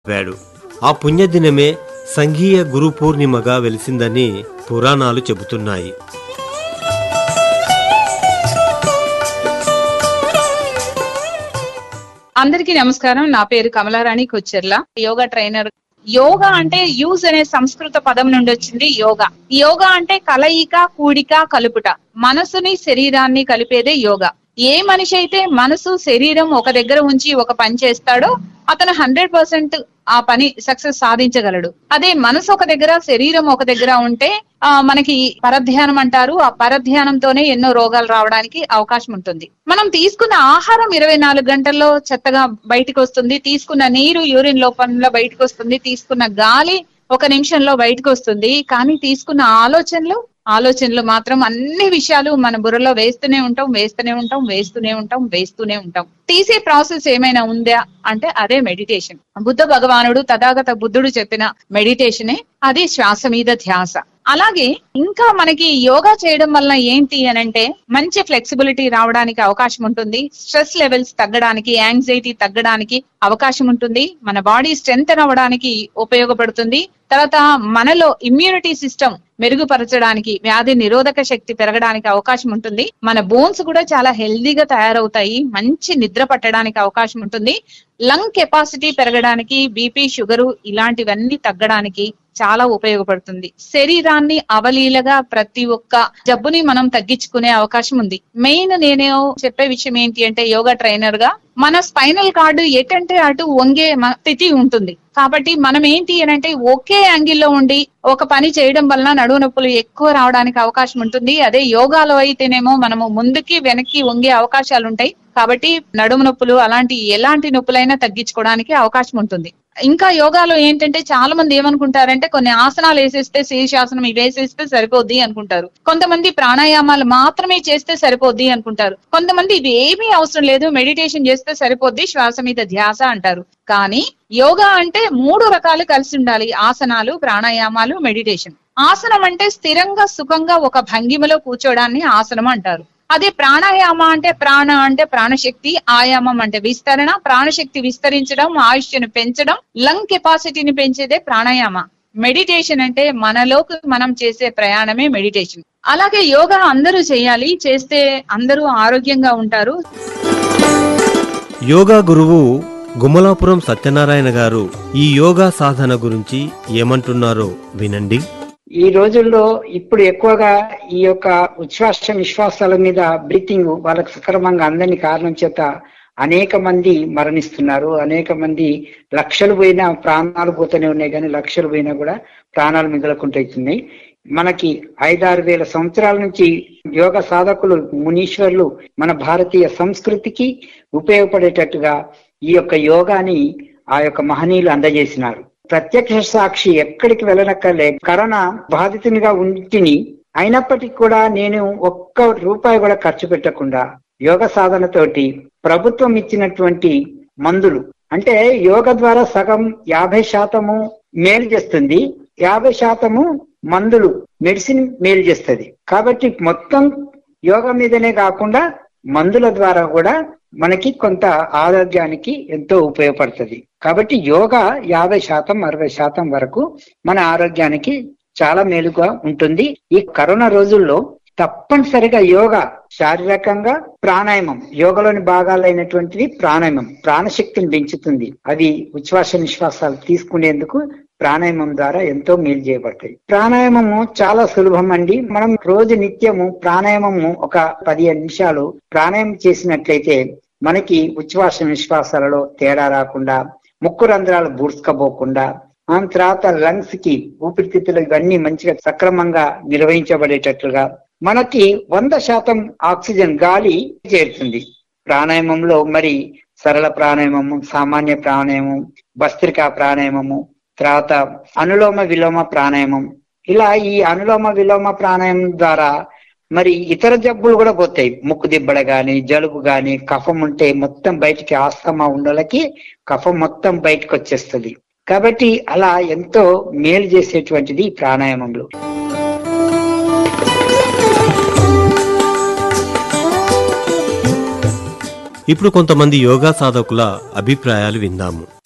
వాడు ఆ పుణ్యదినమే సంఘీయ గురు పూర్ణిమగా వెలిసిందని పురాణాలు చెబుతున్నాయి అందరికీ నమస్కారం నా పేరు కమలారాణి కొచ్చెర్ల యోగా ట్రైనర్ యోగా అంటే యూజ్ అనే సంస్కృత పదం నుండి వచ్చింది యోగా యోగా అంటే కలయిక కూడిక కలుపుట మనసుని శరీరాన్ని కలిపేదే యోగా ఏ మనిషి అయితే మనసు శరీరం ఒక దగ్గర ఉంచి ఒక పని చేస్తాడో అతను హండ్రెడ్ పర్సెంట్ ఆ పని సక్సెస్ సాధించగలడు అదే మనసు ఒక దగ్గర శరీరం ఒక దగ్గర ఉంటే ఆ మనకి పరధ్యానం అంటారు ఆ పరధ్యానంతోనే ఎన్నో రోగాలు రావడానికి అవకాశం ఉంటుంది మనం తీసుకున్న ఆహారం ఇరవై నాలుగు గంటల్లో చెత్తగా బయటికి వస్తుంది తీసుకున్న నీరు యూరిన్ లోపంలో బయటకు వస్తుంది తీసుకున్న గాలి ఒక నిమిషంలో బయటకు వస్తుంది కానీ తీసుకున్న ఆలోచనలు ఆలోచనలు మాత్రం అన్ని విషయాలు మన బుర్రలో వేస్తూనే ఉంటాం వేస్తూనే ఉంటాం వేస్తూనే ఉంటాం వేస్తూనే ఉంటాం తీసే ప్రాసెస్ ఏమైనా ఉందా అంటే అదే మెడిటేషన్ బుద్ధ భగవానుడు తథాగత బుద్ధుడు చెప్పిన మెడిటేషనే అది శ్వాస మీద ధ్యాస అలాగే ఇంకా మనకి యోగా చేయడం వల్ల ఏంటి అని అంటే మంచి ఫ్లెక్సిబిలిటీ రావడానికి అవకాశం ఉంటుంది స్ట్రెస్ లెవెల్స్ తగ్గడానికి యాంగ్జైటీ తగ్గడానికి అవకాశం ఉంటుంది మన బాడీ స్ట్రెంగ్ అవ్వడానికి ఉపయోగపడుతుంది తర్వాత మనలో ఇమ్యూనిటీ సిస్టమ్ మెరుగుపరచడానికి వ్యాధి నిరోధక శక్తి పెరగడానికి అవకాశం ఉంటుంది మన బోన్స్ కూడా చాలా హెల్దీగా తయారవుతాయి మంచి నిద్ర పట్టడానికి అవకాశం ఉంటుంది లంగ్ కెపాసిటీ పెరగడానికి బీపీ షుగరు ఇలాంటివన్నీ తగ్గడానికి చాలా ఉపయోగపడుతుంది శరీరాన్ని అవలీలగా ప్రతి ఒక్క జబ్బుని మనం తగ్గించుకునే అవకాశం ఉంది మెయిన్ నేను చెప్పే విషయం ఏంటి అంటే యోగా ట్రైనర్ గా మన స్పైనల్ కార్డు ఎటంటే అటు వంగే మ- స్థితి ఉంటుంది కాబట్టి మనం ఏంటి అని అంటే ఒకే యాంగిల్లో ఉండి ఒక పని చేయడం వలన నడువు నొప్పులు ఎక్కువ రావడానికి అవకాశం ఉంటుంది అదే యోగాలో అయితేనేమో మనము ముందుకి వెనక్కి వంగే అవకాశాలు ఉంటాయి కాబట్టి నడుము నొప్పులు అలాంటి ఎలాంటి నొప్పులైనా తగ్గించుకోవడానికి అవకాశం ఉంటుంది ఇంకా యోగాలో ఏంటంటే చాలా మంది ఏమనుకుంటారంటే కొన్ని ఆసనాలు వేసేస్తే శీర్షాసనం ఇవి వేసేస్తే సరిపోద్ది అనుకుంటారు కొంతమంది ప్రాణాయామాలు మాత్రమే చేస్తే సరిపోద్ది అనుకుంటారు కొంతమంది ఇవి ఏమీ అవసరం లేదు మెడిటేషన్ చేస్తే సరిపోద్ది శ్వాస మీద ధ్యాస అంటారు కానీ యోగా అంటే మూడు రకాలు కలిసి ఉండాలి ఆసనాలు ప్రాణాయామాలు మెడిటేషన్ ఆసనం అంటే స్థిరంగా సుఖంగా ఒక భంగిమలో కూర్చోడాన్ని ఆసనం అంటారు అదే ప్రాణాయామ అంటే ప్రాణ అంటే ప్రాణశక్తి ఆయామం అంటే విస్తరణ ప్రాణశక్తి విస్తరించడం ఆయుష్ను పెంచడం లంగ్ కెపాసిటీని పెంచేదే ప్రాణాయామ మెడిటేషన్ అంటే మనలోకి మనం చేసే ప్రయాణమే మెడిటేషన్ అలాగే యోగా అందరూ చేయాలి చేస్తే అందరూ ఆరోగ్యంగా ఉంటారు యోగా గురువు గుమ్మలాపురం సత్యనారాయణ గారు ఈ యోగా సాధన గురించి ఏమంటున్నారో వినండి ఈ రోజుల్లో ఇప్పుడు ఎక్కువగా ఈ యొక్క ఉచ్ఛ్వాస నిశ్వాసాల మీద బ్రీతింగ్ వాళ్ళకి సక్రమంగా అందని కారణం చేత అనేక మంది మరణిస్తున్నారు అనేక మంది లక్షలు పోయినా ప్రాణాలు పోతూనే ఉన్నాయి కానీ లక్షలు పోయినా కూడా ప్రాణాలు మిగలకుంటున్నాయి మనకి ఐదారు వేల సంవత్సరాల నుంచి యోగ సాధకులు మునీశ్వర్లు మన భారతీయ సంస్కృతికి ఉపయోగపడేటట్టుగా ఈ యొక్క యోగాని ఆ యొక్క మహనీయులు అందజేసినారు ప్రత్యక్ష సాక్షి ఎక్కడికి వెళ్ళనక్కర్లే కరోనా బాధితునిగా ఉంటిని అయినప్పటికీ కూడా నేను ఒక్క రూపాయి కూడా ఖర్చు పెట్టకుండా యోగ సాధనతోటి ప్రభుత్వం ఇచ్చినటువంటి మందులు అంటే యోగ ద్వారా సగం యాభై శాతము మేలు చేస్తుంది యాభై శాతము మందులు మెడిసిన్ మేలు చేస్తుంది కాబట్టి మొత్తం యోగా మీదనే కాకుండా మందుల ద్వారా కూడా మనకి కొంత ఆరోగ్యానికి ఎంతో ఉపయోగపడుతుంది కాబట్టి యోగా యాభై శాతం అరవై శాతం వరకు మన ఆరోగ్యానికి చాలా మేలుగా ఉంటుంది ఈ కరోనా రోజుల్లో తప్పనిసరిగా యోగా శారీరకంగా ప్రాణాయామం యోగలోని భాగాలైనటువంటిది ప్రాణాయామం ప్రాణశక్తిని పెంచుతుంది అవి ఉచ్ఛ్వాస నిశ్వాసాలు తీసుకునేందుకు ప్రాణాయామం ద్వారా ఎంతో మేలు చేయబడతాయి ప్రాణాయామము చాలా సులభం అండి మనం రోజు నిత్యము ప్రాణాయామము ఒక పదిహేను నిమిషాలు ప్రాణాయామం చేసినట్లయితే మనకి ఉచ్ఛ్వాస నిశ్వాసాలలో తేడా రాకుండా ముక్కు రంధ్రాలు బూడ్చుకపోకుండా ఆ తర్వాత లంగ్స్ కి ఊపిరితిత్తులు ఇవన్నీ మంచిగా సక్రమంగా నిర్వహించబడేటట్లుగా మనకి వంద శాతం ఆక్సిజన్ గాలి చేరుతుంది ప్రాణాయామంలో మరి సరళ ప్రాణాయామము సామాన్య ప్రాణాయామం భస్త్రికా ప్రాణాయామము తర్వాత అనులోమ విలోమ ప్రాణాయామం ఇలా ఈ అనులోమ విలోమ ప్రాణాయామం ద్వారా మరి ఇతర జబ్బులు కూడా పోతాయి ముక్కు దిబ్బడ గాని జలుబు గాని కఫం ఉంటే మొత్తం బయటికి ఆస్తమా ఉండలకి కఫం మొత్తం బయటకు వచ్చేస్తుంది కాబట్టి అలా ఎంతో మేలు చేసేటువంటిది ఈ ప్రాణాయామంలో ఇప్పుడు కొంతమంది యోగా సాధకుల అభిప్రాయాలు విందాము